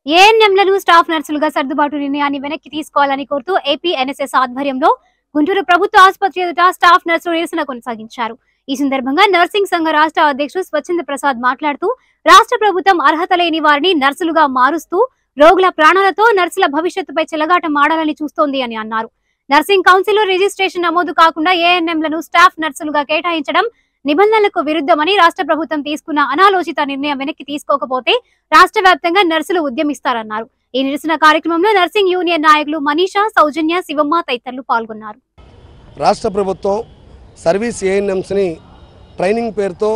ఏఎన్ఎంలను staff నర్సులుగా సర్దుబాటు నిర్ణయాన్ని వెనక్కి తీసుకోవాలని కోరుతూ ఏపీ ఎన్ఎస్ఎస్ ఆధ్వర్యంలో గుంటూరు ప్రభుత్వ ఆసుపత్రి ఎదుట స్టాఫ్ నర్సులు నిరసన కొనసాగించారు ఈ సందర్భంగా నర్సింగ్ సంఘ రాష్ట్ర అధ్యక్షుడు స్వచ్ఛంద ప్రసాద్ మాట్లాడుతూ రాష్ట్ర ప్రభుత్వం అర్హత లేని వారిని నర్సులుగా మారుస్తూ రోగుల ప్రాణాలతో నర్సుల భవిష్యత్తుపై చెలగాటం ఆడాలని చూస్తోంది అని అన్నారు నర్సింగ్ కౌన్సిల్ రిజిస్ట్రేషన్ నమోదు కాకుండా ఏఎన్ఎంలను స్టాఫ్ నర్సులుగా కేటాయించడం నిబంధనలకు విరుద్ధమని రాష్ట్ర ప్రభుత్వం తీసుకున్న అనాలోచిత నిర్ణయం వెనక్కి తీసుకోకపోతే రాష్ట్ర వ్యాప్తంగా నర్సులు ఉద్యమిస్తారన్నారు ఈ నిరసన కార్యక్రమంలో నర్సింగ్ యూనియన్ నాయకులు మనీషా సౌజన్య శివమ్మ తదితరులు పాల్గొన్నారు రాష్ట్ర ప్రభుత్వం సర్వీస్ ఏఎన్ఎంస్ని ట్రైనింగ్ పేరుతో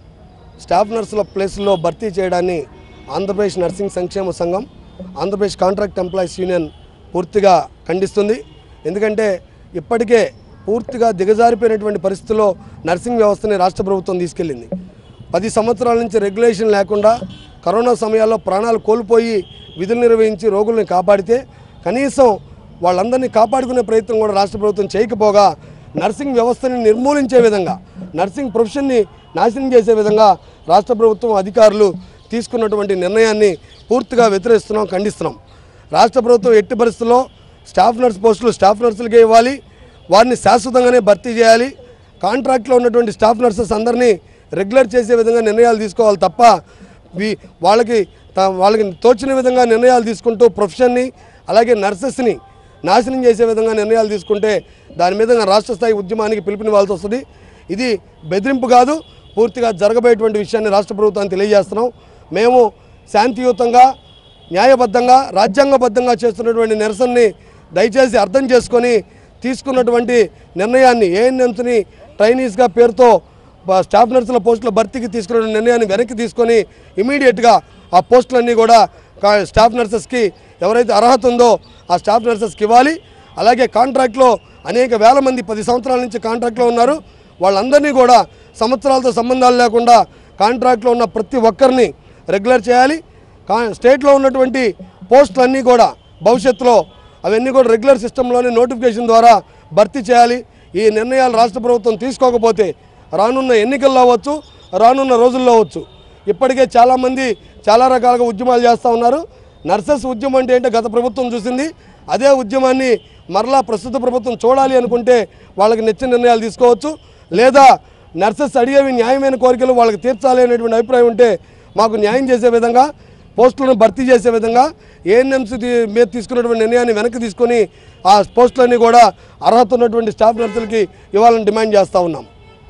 స్టాఫ్ నర్సుల ప్లేస్లో భర్తీ చేయడాన్ని ఆంధ్రప్రదేశ్ నర్సింగ్ సంక్షేమ సంఘం ఆంధ్రప్రదేశ్ కాంట్రాక్ట్ ఎంప్లాయీస్ యూనియన్ పూర్తిగా ఖండిస్తుంది ఎందుకంటే ఇప్పటికే పూర్తిగా దిగజారిపోయినటువంటి పరిస్థితుల్లో నర్సింగ్ వ్యవస్థని రాష్ట్ర ప్రభుత్వం తీసుకెళ్ళింది పది సంవత్సరాల నుంచి రెగ్యులేషన్ లేకుండా కరోనా సమయాల్లో ప్రాణాలు కోల్పోయి విధులు నిర్వహించి రోగుల్ని కాపాడితే కనీసం వాళ్ళందరినీ కాపాడుకునే ప్రయత్నం కూడా రాష్ట్ర ప్రభుత్వం చేయకపోగా నర్సింగ్ వ్యవస్థని నిర్మూలించే విధంగా నర్సింగ్ ప్రొఫెషన్ని నాశనం చేసే విధంగా రాష్ట్ర ప్రభుత్వం అధికారులు తీసుకున్నటువంటి నిర్ణయాన్ని పూర్తిగా వ్యతిరేస్తున్నాం ఖండిస్తున్నాం రాష్ట్ర ప్రభుత్వం ఎట్టి పరిస్థితుల్లో స్టాఫ్ నర్స్ పోస్టులు స్టాఫ్ నర్సులకే ఇవ్వాలి వారిని శాశ్వతంగానే భర్తీ చేయాలి కాంట్రాక్ట్లో ఉన్నటువంటి స్టాఫ్ నర్సెస్ అందరినీ రెగ్యులర్ చేసే విధంగా నిర్ణయాలు తీసుకోవాలి తప్ప వీ- వాళ్ళకి త- వాళ్ళకి తోచిన విధంగా నిర్ణయాలు తీసుకుంటూ ప్రొఫెషన్ని అలాగే నర్సెస్ని నాశనం చేసే విధంగా నిర్ణయాలు తీసుకుంటే దాని మీద రాష్ట్ర స్థాయి ఉద్యమానికి పిలుపునివ్వాల్సి వస్తుంది ఇది బెదిరింపు కాదు పూర్తిగా జరగబోయేటువంటి విషయాన్ని రాష్ట్ర ప్రభుత్వాన్ని తెలియజేస్తున్నాం మేము శాంతియుతంగా న్యాయబద్ధంగా రాజ్యాంగబద్ధంగా చేస్తున్నటువంటి నిరసనని దయచేసి అర్థం చేసుకొని తీసుకున్నటువంటి నిర్ణయాన్ని ఏఎన్ఎంస్ని ట్రైనీస్గా పేరుతో బ- స్టాఫ్ నర్సుల పోస్టుల భర్తీకి తీసుకున్న నిర్ణయాన్ని వెనక్కి తీసుకొని ఇమీడియట్గా ఆ పోస్టులన్నీ కూడా కా- స్టాఫ్ నర్సెస్కి ఎవరైతే అర్హత ఉందో ఆ స్టాఫ్ నర్సెస్కి ఇవ్వాలి అలాగే కాంట్రాక్ట్లో అనేక వేల మంది పది సంవత్సరాల నుంచి కాంట్రాక్ట్లో ఉన్నారు వాళ్ళందరినీ కూడా సంవత్సరాలతో సంబంధాలు లేకుండా కాంట్రాక్ట్లో ఉన్న ప్రతి ఒక్కరిని రెగ్యులర్ చేయాలి కా స్టేట్లో ఉన్నటువంటి పోస్టులన్నీ కూడా భవిష్యత్తులో అవన్నీ కూడా రెగ్యులర్ సిస్టంలోనే నోటిఫికేషన్ ద్వారా భర్తీ చేయాలి ఈ నిర్ణయాలు రాష్ట్ర ప్రభుత్వం తీసుకోకపోతే రానున్న ఎన్నికల్లో అవ్వచ్చు రానున్న రోజుల్లో అవ్వచ్చు ఇప్పటికే చాలామంది చాలా రకాలుగా ఉద్యమాలు చేస్తూ ఉన్నారు నర్సెస్ ఉద్యమం అంటే ఏంటో గత ప్రభుత్వం చూసింది అదే ఉద్యమాన్ని మరలా ప్రస్తుత ప్రభుత్వం చూడాలి అనుకుంటే వాళ్ళకి నచ్చిన నిర్ణయాలు తీసుకోవచ్చు లేదా నర్సెస్ అడిగేవి న్యాయమైన కోరికలు వాళ్ళకి తీర్చాలి అనేటువంటి అభిప్రాయం ఉంటే మాకు న్యాయం చేసే విధంగా పోస్టులను భర్తీ చేసే విధంగా ఏఎన్ఎంసీ మీద తీసుకున్నటువంటి నిర్ణయాన్ని వెనక్కి తీసుకొని ఆ పోస్టులన్నీ కూడా అర్హత ఉన్నటువంటి స్టాఫ్ నర్సులకి ఇవ్వాలని డిమాండ్ చేస్తూ ఉన్నాం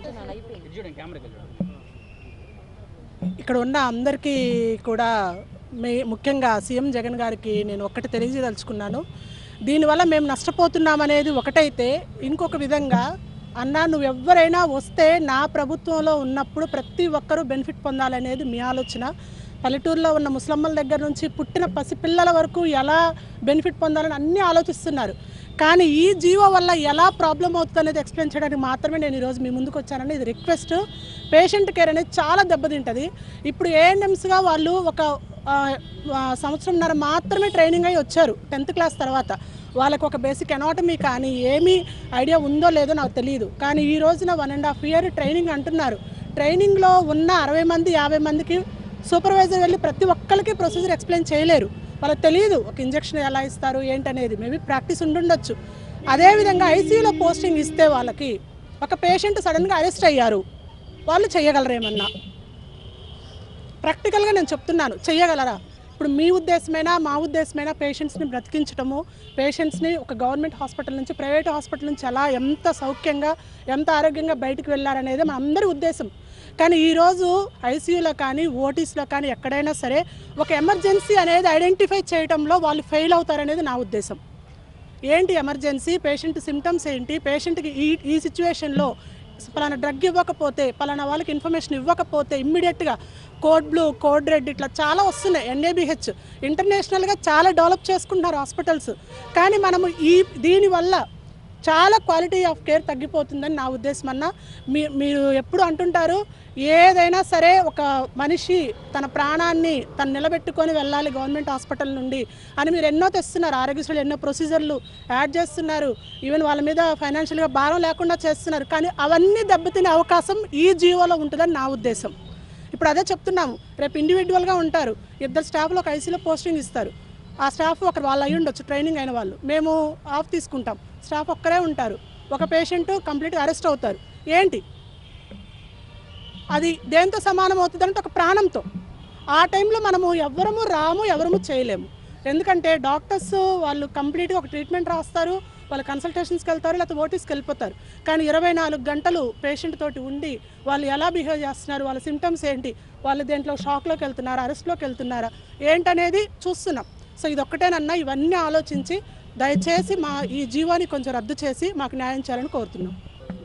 ఇక్కడ ఉన్న అందరికీ కూడా మే ముఖ్యంగా సీఎం జగన్ గారికి నేను ఒక్కటి తెలియజేయదలుచుకున్నాను దీనివల్ల మేము నష్టపోతున్నామనేది ఒకటైతే ఇంకొక విధంగా అన్న నువ్వు ఎవరైనా వస్తే నా ప్రభుత్వంలో ఉన్నప్పుడు ప్రతి ఒక్కరూ బెనిఫిట్ పొందాలనేది మీ ఆలోచన పల్లెటూరులో ఉన్న ముసలమ్మల దగ్గర నుంచి పుట్టిన పసిపిల్లల వరకు ఎలా బెనిఫిట్ పొందాలని అన్నీ ఆలోచిస్తున్నారు కానీ ఈ జీవో వల్ల ఎలా ప్రాబ్లం అవుతుంది అనేది ఎక్స్ప్లెయిన్ చేయడానికి మాత్రమే నేను ఈరోజు మీ ముందుకు వచ్చానని ఇది రిక్వెస్ట్ పేషెంట్ కేర్ అనేది చాలా దెబ్బతింటుంది ఇప్పుడు ఏఎన్ఎంస్గా వాళ్ళు ఒక ఆ, ఆ, సంవత్సరంన్నర మాత్రమే ట్రైనింగ్ అయి వచ్చారు టెన్త్ క్లాస్ తర్వాత వాళ్ళకి ఒక బేసిక్ ఎనాటమీ కానీ ఏమీ ఐడియా ఉందో లేదో నాకు తెలియదు కానీ ఈ రోజున one and half year training అంటున్నారు ట్రైనింగ్లో ఉన్న అరవై మంది యాభై మందికి సూపర్వైజర్ వెళ్ళి ప్రతి ఒక్కరికి ప్రొసీజర్ ఎక్స్ప్లెయిన్ చేయలేరు వాళ్ళకి తెలియదు ఒక ఇంజెక్షన్ ఎలా ఇస్తారు ఏంటనేది మేబీ ప్రాక్టీస్ ఉండుండొచ్చు అదేవిధంగా ఐసీయూలో పోస్టింగ్ ఇస్తే వాళ్ళకి ఒక పేషెంట్ సడన్గా అరెస్ట్ అయ్యారు వాళ్ళు చేయగలరేమన్నా ప్రాక్టికల్గా నేను చెప్తున్నాను చెయ్యగలరా ఇప్పుడు మీ ఉద్దేశమైనా మా ఉద్దేశమైనా పేషెంట్స్ని బ్రతికించడము పేషెంట్స్ని ఒక గవర్నమెంట్ హాస్పిటల్ నుంచి ప్రైవేట్ హాస్పిటల్ నుంచి ఎలా ఎంత సౌఖ్యంగా ఎంత ఆరోగ్యంగా బయటికి వెళ్ళారనేది మన అందరి ఉద్దేశం కానీ ఈరోజు ఐసీయూలో కానీ ఓటీస్లో కానీ ఎక్కడైనా సరే ఒక ఎమర్జెన్సీ అనేది ఐడెంటిఫై చేయడంలో వాళ్ళు ఫెయిల్ అవుతారనేది నా ఉద్దేశం ఏంటి ఎమర్జెన్సీ పేషెంట్ సిమ్టమ్స్ ఏంటి పేషెంట్కి ఈ ఈ సిచ్యువేషన్లో పలానా డ్రగ్ ఇవ్వకపోతే పలానా వాళ్ళకి ఇన్ఫర్మేషన్ ఇవ్వకపోతే ఇమ్మీడియట్గా కోడ్ బ్లూ కోడ్ రెడ్ ఇట్లా చాలా వస్తున్నాయి ఎన్ఏబిహెచ్ ఇంటర్నేషనల్గా చాలా డెవలప్ చేసుకుంటున్నారు హాస్పిటల్స్ కానీ మనము ఈ దీనివల్ల చాలా క్వాలిటీ ఆఫ్ కేర్ తగ్గిపోతుందని నా ఉద్దేశం అన్న మీ మీరు ఎప్పుడు అంటుంటారు ఏదైనా సరే ఒక మనిషి తన ప్రాణాన్ని తను నిలబెట్టుకొని వెళ్ళాలి గవర్నమెంట్ హాస్పిటల్ నుండి అని మీరు ఎన్నో తెస్తున్నారు ఆరోగ్యశ్రీలు ఎన్నో ప్రొసీజర్లు యాడ్ చేస్తున్నారు ఈవెన్ వాళ్ళ మీద ఫైనాన్షియల్గా భారం లేకుండా చేస్తున్నారు కానీ అవన్నీ దెబ్బతినే అవకాశం ఈ జీవోలో ఉంటుందని నా ఉద్దేశం ఇప్పుడు అదే చెప్తున్నాము రేపు ఇండివిజువల్గా ఉంటారు ఇద్దరు స్టాఫ్లో ఒక ఐసీలో పోస్టింగ్ ఇస్తారు ఆ స్టాఫ్ ఒకరు వాళ్ళు అయి ఉండొచ్చు ట్రైనింగ్ అయిన వాళ్ళు మేము ఆఫ్ తీసుకుంటాం స్టాఫ్ ఒక్కరే ఉంటారు ఒక పేషెంట్ కంప్లీట్గా అరెస్ట్ అవుతారు ఏంటి అది దేంతో సమానం అవుతుందంటే ఒక ప్రాణంతో ఆ టైంలో మనము ఎవ్వరము రాము ఎవరము చేయలేము ఎందుకంటే డాక్టర్స్ వాళ్ళు కంప్లీట్గా ఒక ట్రీట్మెంట్ రాస్తారు వాళ్ళు కన్సల్టేషన్స్కి వెళ్తారు లేకపోతే ఓటీస్కి వెళ్ళిపోతారు కానీ ఇరవై నాలుగు గంటలు పేషెంట్ తోటి ఉండి వాళ్ళు ఎలా బిహేవ్ చేస్తున్నారు వాళ్ళ సిమ్టమ్స్ ఏంటి వాళ్ళు దేంట్లో షాక్లోకి వెళ్తున్నారా అరెస్ట్లోకి వెళ్తున్నారా ఏంటనేది చూస్తున్నాం సో ఇది ఒక్కటేనన్నా ఇవన్నీ ఆలోచించి దయచేసి మా ఈ జీవాన్ని కొంచెం రద్దు చేసి మాకు న్యాయం చేయాలని కోరుతున్నాం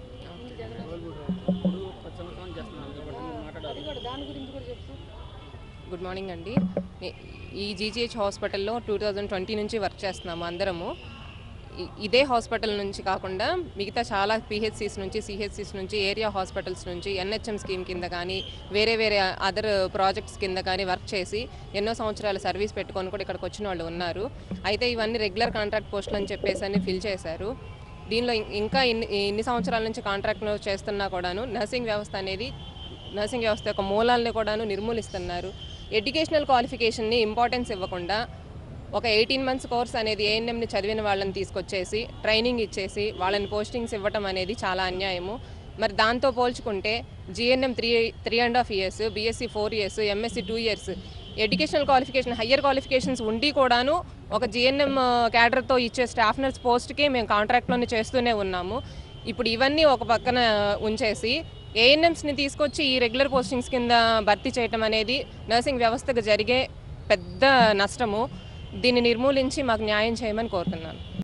గుడ్ మార్నింగ్ అండి నే- ఈ జీజీహెచ్ హాస్పిటల్లో టూ థౌజండ్ ట్వంటీ నుంచి వర్క్ చేస్తున్నాము అందరము ఇ- ఇదే హాస్పిటల్ నుంచి కాకుండా మిగతా చాలా పిహెచ్సిస్ నుంచి సిహెచ్సిస్ నుంచి ఏరియా హాస్పిటల్స్ నుంచి ఎన్హెచ్ఎం స్కీమ్ కింద కానీ వేరే వేరే అదర్ ప్రాజెక్ట్స్ కింద కానీ వర్క్ చేసి ఎన్నో సంవత్సరాల సర్వీస్ పెట్టుకొని కూడా ఇక్కడికి వచ్చిన వాళ్ళు ఉన్నారు అయితే ఇవన్నీ రెగ్యులర్ కాంట్రాక్ట్ పోస్టులు అని చెప్పేసి అని ఫిల్ చేశారు దీనిలో ఇం- ఇంకా ఇన్ని ఇన్ని సంవత్సరాల నుంచి కాంట్రాక్ట్లో చేస్తున్నా కూడాను నర్సింగ్ వ్యవస్థ అనేది నర్సింగ్ వ్యవస్థ యొక్క మూలాల్ని కూడాను నిర్మూలిస్తున్నారు ఎడ్యుకేషనల్ క్వాలిఫికేషన్ని ఇంపార్టెన్స్ ఇవ్వకుండా ఒక ఎయిటీన్ మంత్స్ కోర్స్ అనేది ఏఎన్ఎంని చదివిన వాళ్ళని తీసుకొచ్చేసి ట్రైనింగ్ ఇచ్చేసి వాళ్ళని పోస్టింగ్స్ ఇవ్వటం అనేది చాలా అన్యాయము మరి దాంతో పోల్చుకుంటే GNM three three and half years BSc four years MSc two years educational qualification higher qualifications ఉండి కూడాను ఒక జిఎన్ఎం క్యాడర్తో ఇచ్చే స్టాఫ్ నర్స్ పోస్ట్కి మేము కాంట్రాక్ట్లోనే చేస్తూనే ఉన్నాము ఇప్పుడు ఇవన్నీ ఒక పక్కన ఉంచేసి ఏఎన్ఎంస్ని తీసుకొచ్చి ఈ రెగ్యులర్ పోస్టింగ్స్ కింద భర్తీ చేయటం అనేది నర్సింగ్ వ్యవస్థకు జరిగే పెద్ద నష్టము దీన్ని నిర్మూలించి మాకు న్యాయం చేయమని కోరుతున్నాను